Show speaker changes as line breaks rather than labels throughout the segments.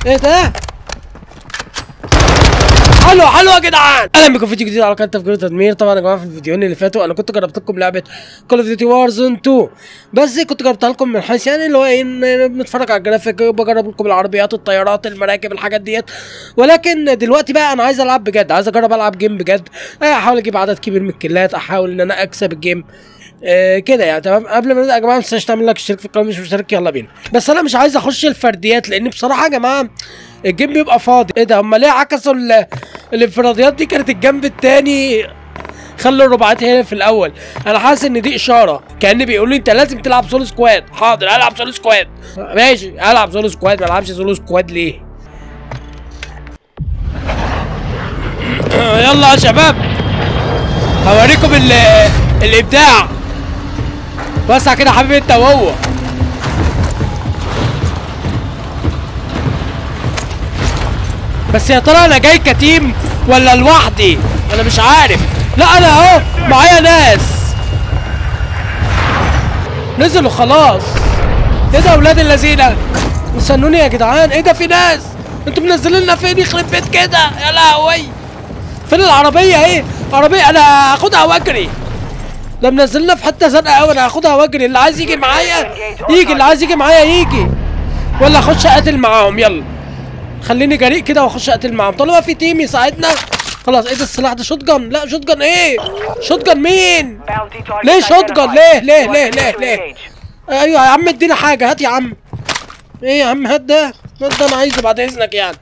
ايه ده حلو حلو يا جدعان اهلا بكم في فيديو جديد على قناه تفجير تدمير طبعا يا جماعه في الفيديوهين اللي فاتوا انا كنت جربت لكم لعبه كول اوف ديوتي وار زون 2 بس كنت جربتها لكم من حيث يعني اللي هو ايه إن بنتفرج على الجرافيك بجرب لكم العربيات الطيارات المراكب الحاجات ديت ولكن دلوقتي بقى انا عايز العب بجد عايز اجرب العب جيم بجد احاول اجيب عدد كبير من الكيلات احاول ان انا اكسب الجيم آه كده يعني تمام قبل ما نبدا يا جماعه ما تنساش تعمل لايك اشترك في القناه مش مشترك يلا بينا بس انا مش عايز اخش الفرديات لان بصراحه يا جماعه الجيم بيبقى فاضي ايه ده هم ليه عكسوا ال- الانفراديات دي كانت الجنب التاني خلوا الرباعات هنا في الاول انا حاسس ان دي اشاره كان بيقولوا لي انت لازم تلعب سولو سكواد حاضر العب سولو سكواد ماشي العب سولو سكواد ما العبش سولو سكواد ليه يلا يا شباب هوريكم ال الابداع وسع كده يا حبيبي انت وهو بس يا ترى انا جاي كتيم ولا لوحدي انا مش عارف لا انا اهو معايا ناس نزلوا خلاص ايه ده اولاد الذين استنوني يا جدعان ايه ده في ناس انتوا منزلين لنا فين يخرب بيت كده يا لهوي فين العربيه ايه عربيه انا هاخدها واجري ده منزلنا في حته زنقه قوي انا هاخدها واجري اللي عايز يجي معايا يجي اللي عايز يجي معايا يجي ولا اخش اقاتل معاهم يلا خليني جريء كده واخش اقتل معاهم طالما في تيم يساعدنا خلاص ايه ده السلاح ده شوت جن لا شوت جن ايه شوت جن مين ليه شوت جن ليه ليه ليه ليه ليه ايوه يا عم ادينا حاجه هات يا عم ايه يا عم هات ده هات ده انا عايزه بعد اذنك يعني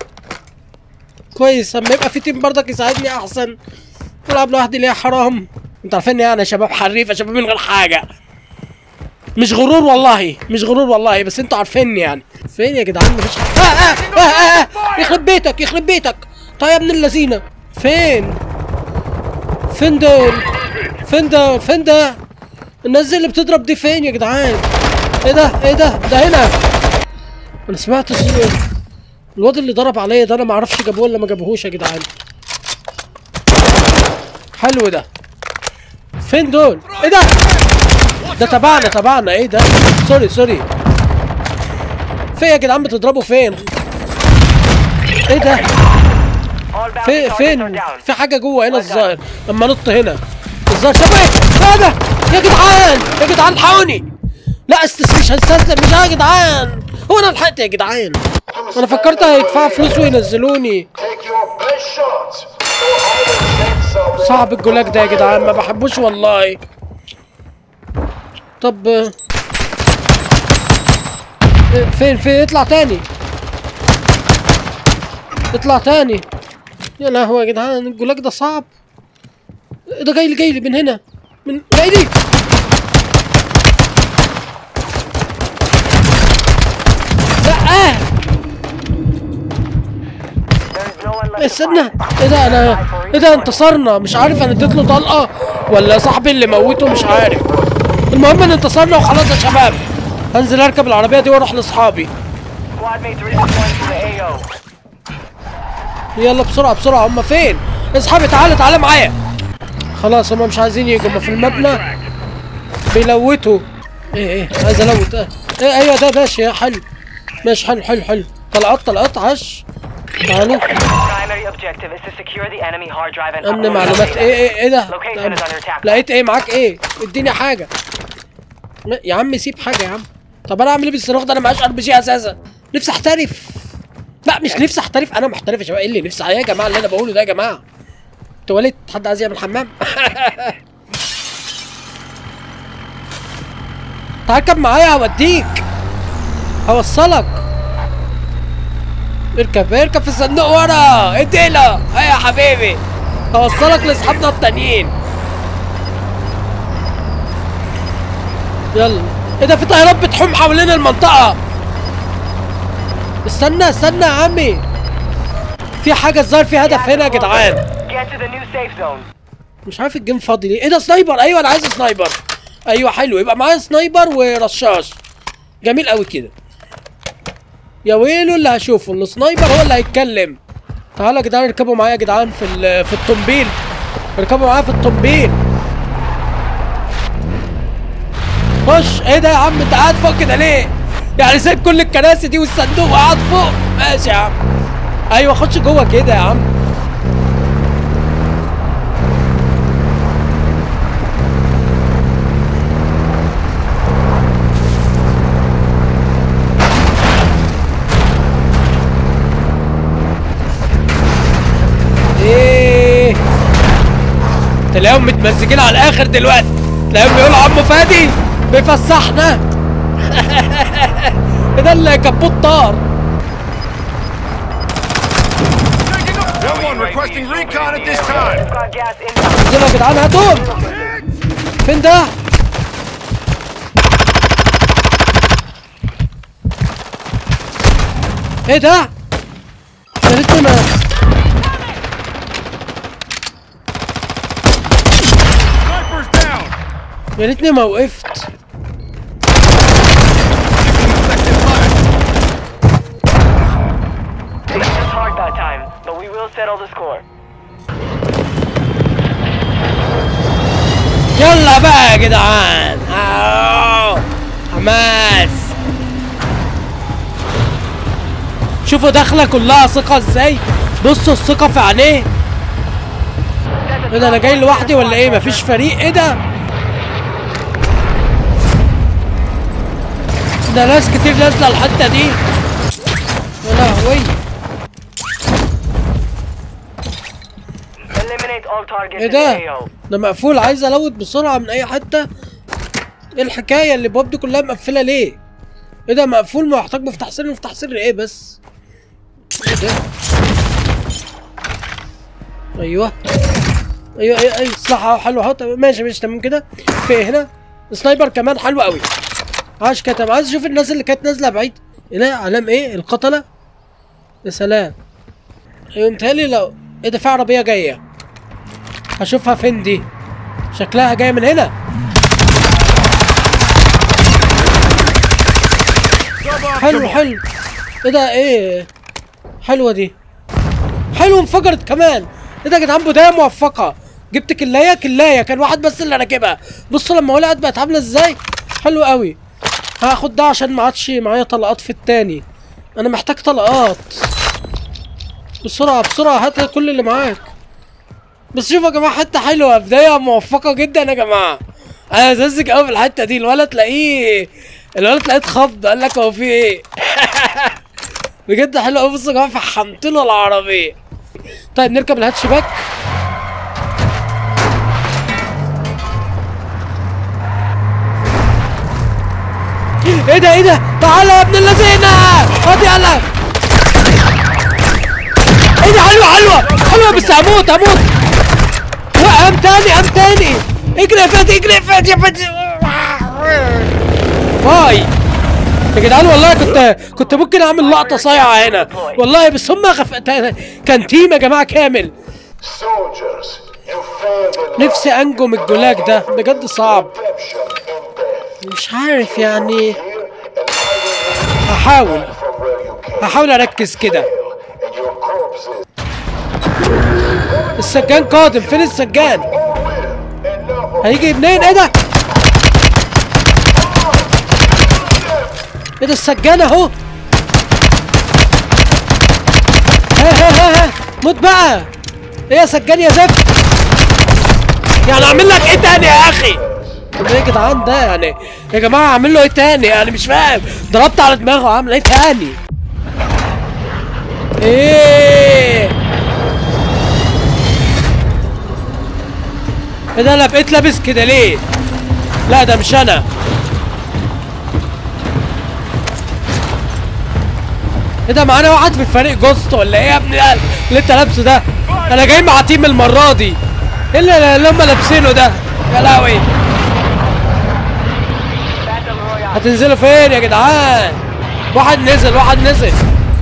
كويس اما يبقى في تيم برضك يساعدني احسن العب لوحدي ليه حرام انتوا عارفين يعني انا شباب حريفه شباب من غير حاجه مش غرور والله مش غرور والله بس انتوا عارفيني يعني فين يا جدعان مفيش آه آه آه آه آه. يخرب بيتك يخرب بيتك طيب يا ابن اللذينه فين فين دول فين ده فين ده الناس اللي بتضرب دي فين يا جدعان ايه ده ايه ده ده هنا انا سمعت صوت الواد اللي ضرب عليا ده انا ما اعرفش جابوه ولا ما جابوهوش يا جدعان حلو ده فين دول ايه ده ده تبعنا تبعنا ايه ده سوري سوري فين يا جدعان بتضربوا فين ايه ده في فين في حاجه جوه هنا الظاهر اما نط هنا الظاهر شافوا ايه ايه ده يا جدعان يا جدعان الحقوني لا است مش هستسلم مش يا جدعان هو انا لحقت يا جدعان انا فكرت هيدفعوا فلوس وينزلوني
Take your best shots. You'll always get some.
صعب الجولاج ده يا جدعان ما بحبوش والله طب آه، فين فين اطلع تاني اطلع تاني يا لهوي يا جدعان الجولاج ده صعب إيه ده جاي لي جاي لي من هنا من جاي لي لا آه. استنى ايه ده انا ايه ده انتصرنا مش عارف انا اديت له طلقه ولا صاحبي اللي موته مش عارف المهم ان انتصرنا وخلاص يا شباب هنزل اركب العربيه دي واروح لاصحابي
Squad mates redeploying to the AO.
يلا بسرعه بسرعه هم فين اصحابي تعالوا تعالوا معايا خلاص هم مش عايزين يجوا هم في المبنى بيلوتوا ايه ايه عايز الوت اه ايه ايوه ده ماشي حلو ماشي حلو حلو حلو طلعت طلعت عش تعالوا
Primary objective is to secure the enemy hard drive and
امن
upload
معلومات
data.
ايه ايه ايه ده
Location is under attack.
لقيت ايه معاك ايه اديني حاجه لا، يا عم سيب حاجه يا عم طب انا اعمل ايه بالصاروخ ده انا معاش ار بي جي اساسا نفسي احترف لا مش نفسي احترف انا محترف يا شباب ايه اللي نفسي عليه يا جماعه اللي انا بقوله ده يا جماعه انت وليت حد عايز يعمل حمام تعال اركب معايا هوديك هوصلك اركب اركب في الصندوق ورا اديله ايه يا حبيبي هوصلك لاصحابنا التانيين يلا ايه ده في طيارات بتحوم حوالين المنطقة استنى استنى يا عمي في حاجة الظاهر في هدف هنا يا جدعان
Get to the new safe zone.
مش عارف الجيم فاضي ليه ايه ده سنايبر ايوه انا عايز سنايبر ايوه حلو يبقى معايا سنايبر ورشاش جميل قوي كده يا ويلو اللي هشوفه السنايبر هو اللي هيتكلم تعالوا يا جدعان اركبوا معايا يا جدعان في ال- في الطنبيل اركبوا معايا في الطنبيل خش ايه ده يا عم انت قاعد فوق كده ليه يعني سايب كل الكراسي دي والصندوق وقاعد فوق ماشي يا عم ايوه خش جوه كده يا عم ايه تلاقيهم متمزجين على الاخر دلوقتي تلاقيهم بيقولوا عمو فادي بيفسحنا ده اللي كبوت طار
No one requesting recon at this time.
Got gas inbound.
انزلوا يا جدعان هاتهم فين ده؟ ايه ده؟ يا ريتني ما
Snipers down.
يا ريتني ما وقفت
Effective fire.
They hit us hard that time, but we will settle the score.
يلا بقى يا جدعان أوه. حماس شوفوا داخله كلها ثقه ازاي بصوا الثقه في عينيه ايه ده انا جاي لوحدي ولا ايه مفيش فريق ايه ده ده ناس كتير نازله الحته دي يا لهوي
Eliminate all targets
ايه
in
ده
the AO.
ده مقفول عايز الوت بسرعه من اي حته ايه الحكايه اللي بوب دي كلها مقفله ليه ايه ده مقفول ما محتاج مفتاح سري مفتاح سري ايه بس ايه ده ايوه ايوه ايوه ايوه سلاح اهو حلو اهو تمام، ماشي ماشي تمام كده في إيه هنا سنايبر كمان حلو قوي عاش كتب عايز اشوف الناس اللي كانت نازله بعيد ايه ده علام ايه القتله يا سلام ايوه متهيألي لو ايه ده في عربيه جايه هشوفها فين دي شكلها جايه من هنا حلو حلو ايه ده ايه حلوه دي حلو انفجرت كمان ايه ده يا جدعان بدايه موفقه جبت كلايه كلايه كان واحد بس اللي راكبها بصوا لما ولعت بقت عامله ازاي حلو قوي هاخد ده عشان ما عادش معايا طلقات في التاني انا محتاج طلقات بسرعه بسرعه هات كل اللي معاك بس شوفوا يا جماعه حته حلوه بدايه موفقه جدا يا جماعه انا ززك قوي في الحته دي الولد تلاقيه الولد تلاقيه اتخض قال لك هو في ايه بجد حلو قوي بصوا يا جماعه فحمت له العربيه طيب نركب الهاتش باك ايه ده ايه ده تعالى يا ابن اللذينه خد يلا ايه ده حلوه حلوه حلوه بس هموت هموت لا قام تاني قام تاني اجري يا فادي اجري يا فادي يا فادي باي يا جدعان والله كنت كنت ممكن اعمل لقطه صايعه هنا والله بس هم غف... تا- كان تيم يا جماعه كامل
Soldiers, you failed in
نفسي انجو من الجولاج ده بجد صعب
redemption in death.
مش عارف يعني
Here, and I will
هحاول
from where you came.
هحاول اركز كده
And your corpses
السجان قادم فين السجان
all will. And now
هيجي منين ايه ده ايه ده السجان اهو ها ها ها ها موت بقى ايه يا سجان يا زفت يعني اعمل لك ايه تاني يا اخي طب ايه يا جدعان ده يعني يا جماعه اعمل له ايه تاني يعني مش فاهم ضربت على دماغه عامل ايه تاني ايه ايه ده انا بقيت لابس كده ليه لا ده مش انا ايه ده معانا واحد في الفريق جوست ولا ايه يا ابني ده اللي انت لابسه ده انا جاي مع تيم المره دي ايه اللي اللي هم لابسينه ده يا لهوي
Battle Royale.
هتنزلوا فين يا جدعان واحد نزل واحد نزل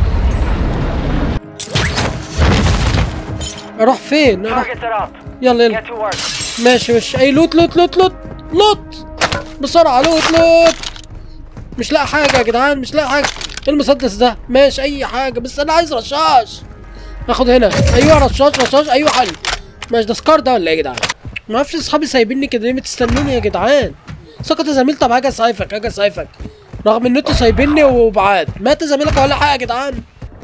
اروح فين اروح
Targets are up.
يلا يلا
Get to work.
ماشي ماشي اي لوت لوت لوت لوت لوت بسرعة لوت لوت مش لاقي حاجة يا جدعان مش لاقي حاجة ايه المسدس ده ماشي اي حاجة بس انا عايز رشاش اخد هنا ايوه رشاش رشاش ايوه حل ماشي ده سكار ده ولا ايه يا جدعان ما اعرفش اصحابي سايبيني كده ليه بتستنوني يا جدعان سقط يا زميل طب هاجي اسايفك هاجي اسايفك رغم ان انتوا سايبيني وبعاد مات زميلك ولا حاجه يا جدعان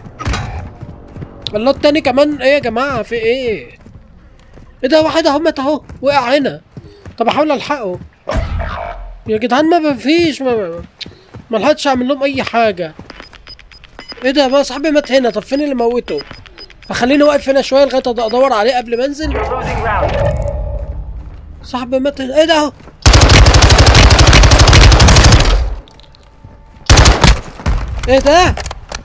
الله التاني كمان ايه يا جماعه في ايه ايه ده واحد اهو مات اهو وقع هنا طب احاول الحقه يا جدعان ما فيش ما ما, ما لحقتش اعمل لهم اي حاجه ايه ده ما صاحبي مات هنا طب فين اللي موته فخليني واقف هنا شويه لغايه أد- ادور عليه قبل ما انزل
You're losing round.
صاحبي مات هنا ايه ده اهو ايه ده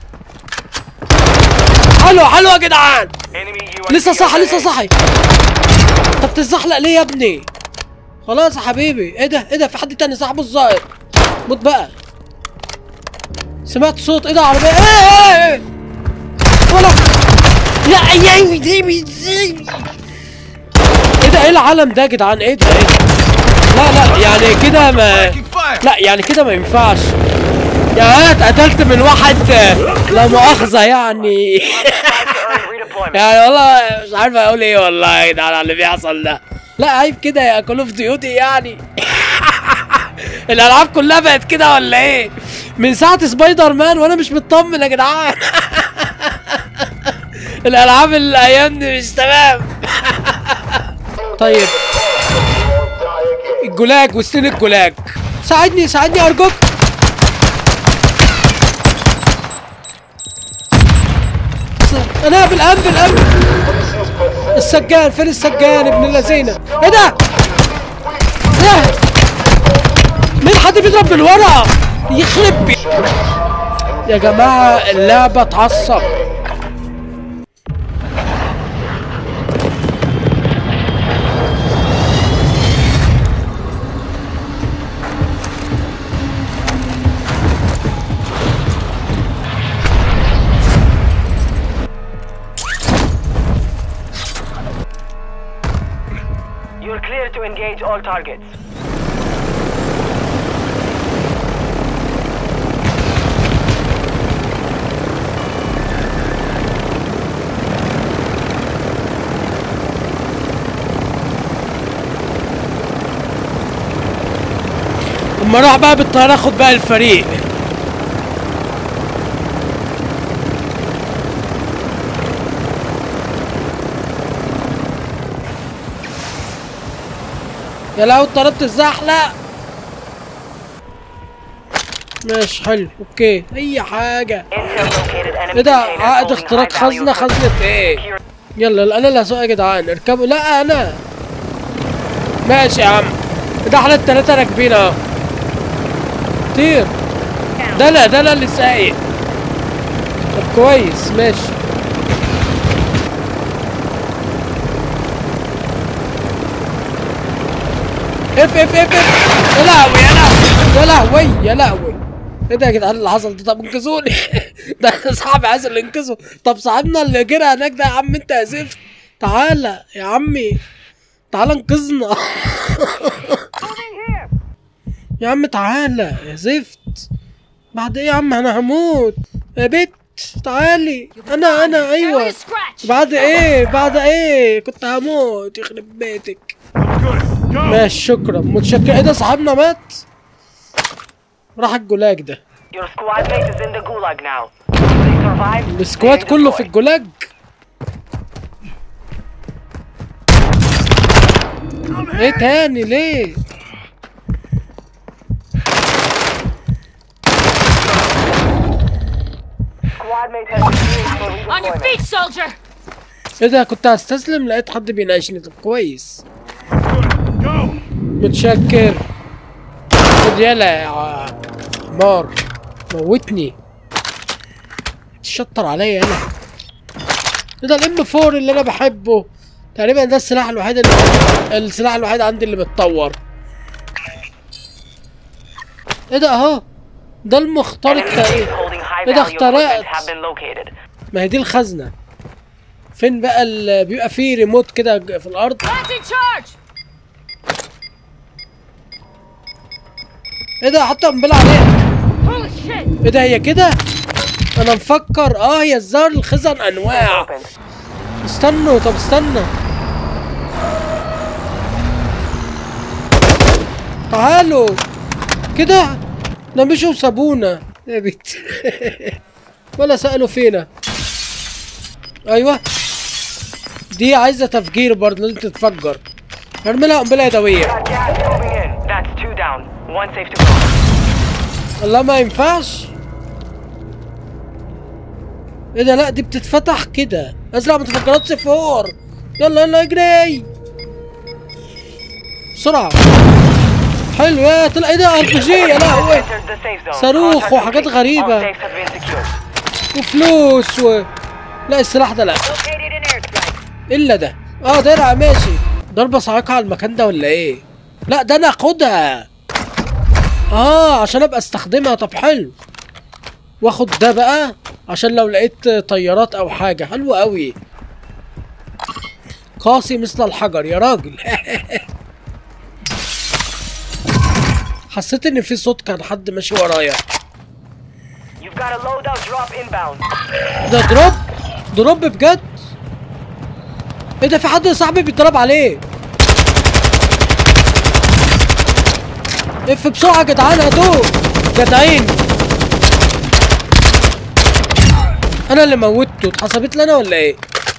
حلو حلو يا جدعان
Enemy UAV
لسه صح لسه
overhead.
صحي طب تتزحلق ليه يا ابني خلاص يا حبيبي ايه ده ايه ده في حد تاني صاحبه الظاهر موت بقى سمعت صوت ايه ده عربيه ايه ايه ايه ولا يا يا دي ازاي ايه ده ايه العالم ده يا جدعان ايه ده ايه ده لا لا يعني كده ما لا يعني كده ما ينفعش يعني انا اتقتلت من واحد آه، لا مؤاخذة يعني
Time to earn redeployment.
يعني والله مش عارف اقول ايه والله يا جدعان على اللي بيحصل ده لا عيب كده يا كول اوف ديوتي يعني الالعاب كلها بقت كده ولا ايه من ساعة سبايدر مان وانا مش مطمن يا جدعان الالعاب الايام دي مش تمام طيب
Won't die again.
الجولاج وسنين الجولاج ساعدني ساعدني ارجوك س- انا بالامن بالامن
This is pathetic.
السجان فين السجان ابن اللذينه ايه ده ايه مين حد بيضرب بالورقه يخرب بي يا جماعه اللعبه اتعصب
You're clear to engage all targets.
اما اروح بقى بالطياره اخد بقى الفريق يا لو طلبت الزحلق ماشي حلو اوكي اي حاجه
Intel located enemy
ايه ده
containers
عقد
holding
اختراق
high value
خزنه خزنه ايه
Secure-
يلا انا اللي هسوق يا جدعان اركبوا لا انا ماشي يا عم ده احنا التلاتة راكبين اهو طير ده لا ده لا اللي سايق طب كويس ماشي اف اف اف اف يا لهوي يا لهوي يا لهوي يا لهوي ايه ده يا جدعان اللي حصل ده طب انقذوني ده صاحبي عايز اللي انقذه طب صاحبنا اللي جرى هناك ده يا عم انت يا زفت تعالى يا عمي تعالى انقذنا يا عم تعالى يا زفت بعد ايه يا عم انا هموت يا بت تعالي انا انا ايوه بعد ايه بعد ايه كنت هموت يخرب بيتك ماشي شكرا متشكر ايه ده صاحبنا مات راح الجولاج ده
Your squad mate is in the gulag now. If they survive,
السكواد
they
كله
deploy.
في الجولاج ايه تاني ليه
Squad mate has been for
On your
redeployment.
feet, soldier!
ايه ده كنت هستسلم لقيت حد بيناقشني طب كويس متشكر خد يلا يا ع- مار موتني تشطر عليا انا ايه ده الام 4 اللي انا بحبه تقريبا ده السلاح الوحيد اللي السلاح الوحيد عندي اللي متطور ايه ده اهو ده المخترق
Enemy
تقريبا
base holding high
إيه ده
value equipment
اخترقت؟
have been located.
ما هي دي الخزنه فين بقى اللي بيبقى فيه ريموت كده ج- في الارض
Planting charge!
ايه ده حط قنبله عليها
Holy shit!
ايه ده هي كده انا مفكر اه هي الزهر الخزن انواع
Open.
استنوا طب استنى تعالوا كده ده مشوا وسابونا يا بيت ولا سألوا فينا ايوه دي عايزة تفجير برضه لازم تتفجر هرملها قنبلة يدوية
Got gas moving in. That's two down. One safe to go.
الله ما ينفعش ايه ده لا دي بتتفتح كده ازرع متفجرات صفار يلا يلا اجري بسرعة حلو يا طلع ايه ده ار بي جي يا لهوي
Entered the safe zone.
صاروخ
Contract
وحاجات
complete.
غريبة.
All safes have been secured.
وفلوس و لا السلاح ده لا
Located an airstrike.
الا ده اه درع ماشي ضربة صاعقة على المكان ده ولا ايه لا ده انا اخدها اه عشان ابقى استخدمها طب حلو واخد ده بقى عشان لو لقيت طيارات او حاجة حلو قوي قاسي مثل الحجر يا راجل حسيت ان في صوت كان حد ماشي ورايا
You've got a loadout drop inbound.
ده دروب دروب بجد ايه ده في حد صاحبي بيتضرب عليه اف بسرعه يا جدعان هاتوه جدعين انا اللي موتته اتحسبت لي انا ولا ايه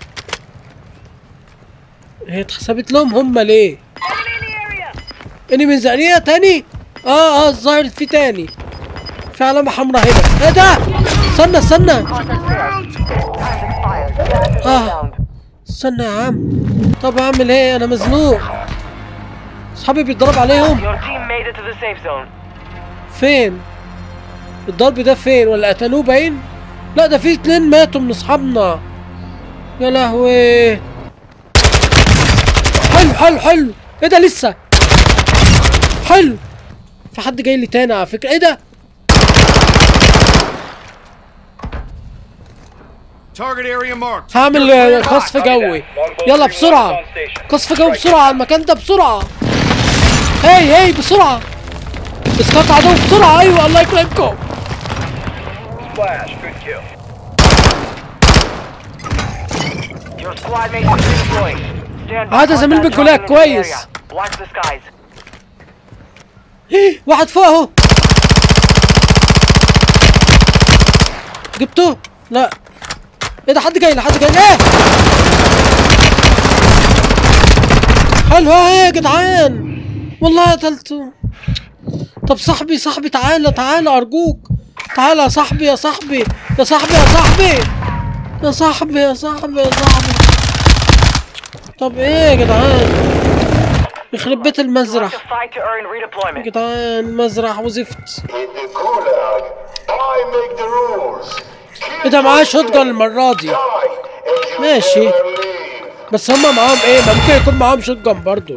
هي اتحسبت لهم هم ليه اني من زقنيه تاني اه اه الظاهر في تاني في علامه حمراء هنا ايه ده استنى استنى اه استنى يا عم طب اعمل ايه انا مزنوق اصحابي بيتضرب عليهم
Your team made it to the safe zone.
فين الضرب ده فين ولا قتلوه باين لا ده في اتنين ماتوا من اصحابنا يا لهوي حلو حلو حلو ايه ده لسه حلو في حد جاي لي تاني على فكره ايه ده
Target area marked.
هعمل آه، قصف جوي يلا بسرعة قصف جوي بسرعة على المكان ده بسرعة هي هي بسرعة اسقاط عدو بسرعة ايوه الله يكرمكم
Flash, good kill.
Your squad mates is redeploying. Stand by.
هذا زميل
Hostiles
بالجولاك
dropping into the
كويس.
area. Watch the skies.
واحد فوق اهو جبته لا ايه ده حد جاي لي حد جاي لي ايه حلو اهي يا جدعان والله قتلته طب صاحبي صاحبي تعالى تعالى ارجوك تعالى يا صاحبي يا صاحبي يا صاحبي يا صاحبي يا صاحبي يا صاحبي يا صاحبي طب ايه يا جدعان يخرب بيت
You have
المزرعة
to fight to earn
يا
redeployment.
جدعان مزرعة وزفت
In the gulag, I make the rules.
ايه ده معاه شوت جان المرة دي
Die, and you
ماشي.
never leave.
بس هما معاهم ايه ما ممكن يكون معاهم شوت جان برضو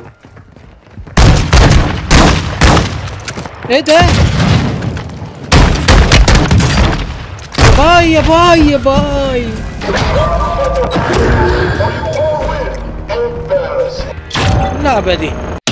ايه ده باي يا باي يا باي
Embarrassing.
اللعبة دي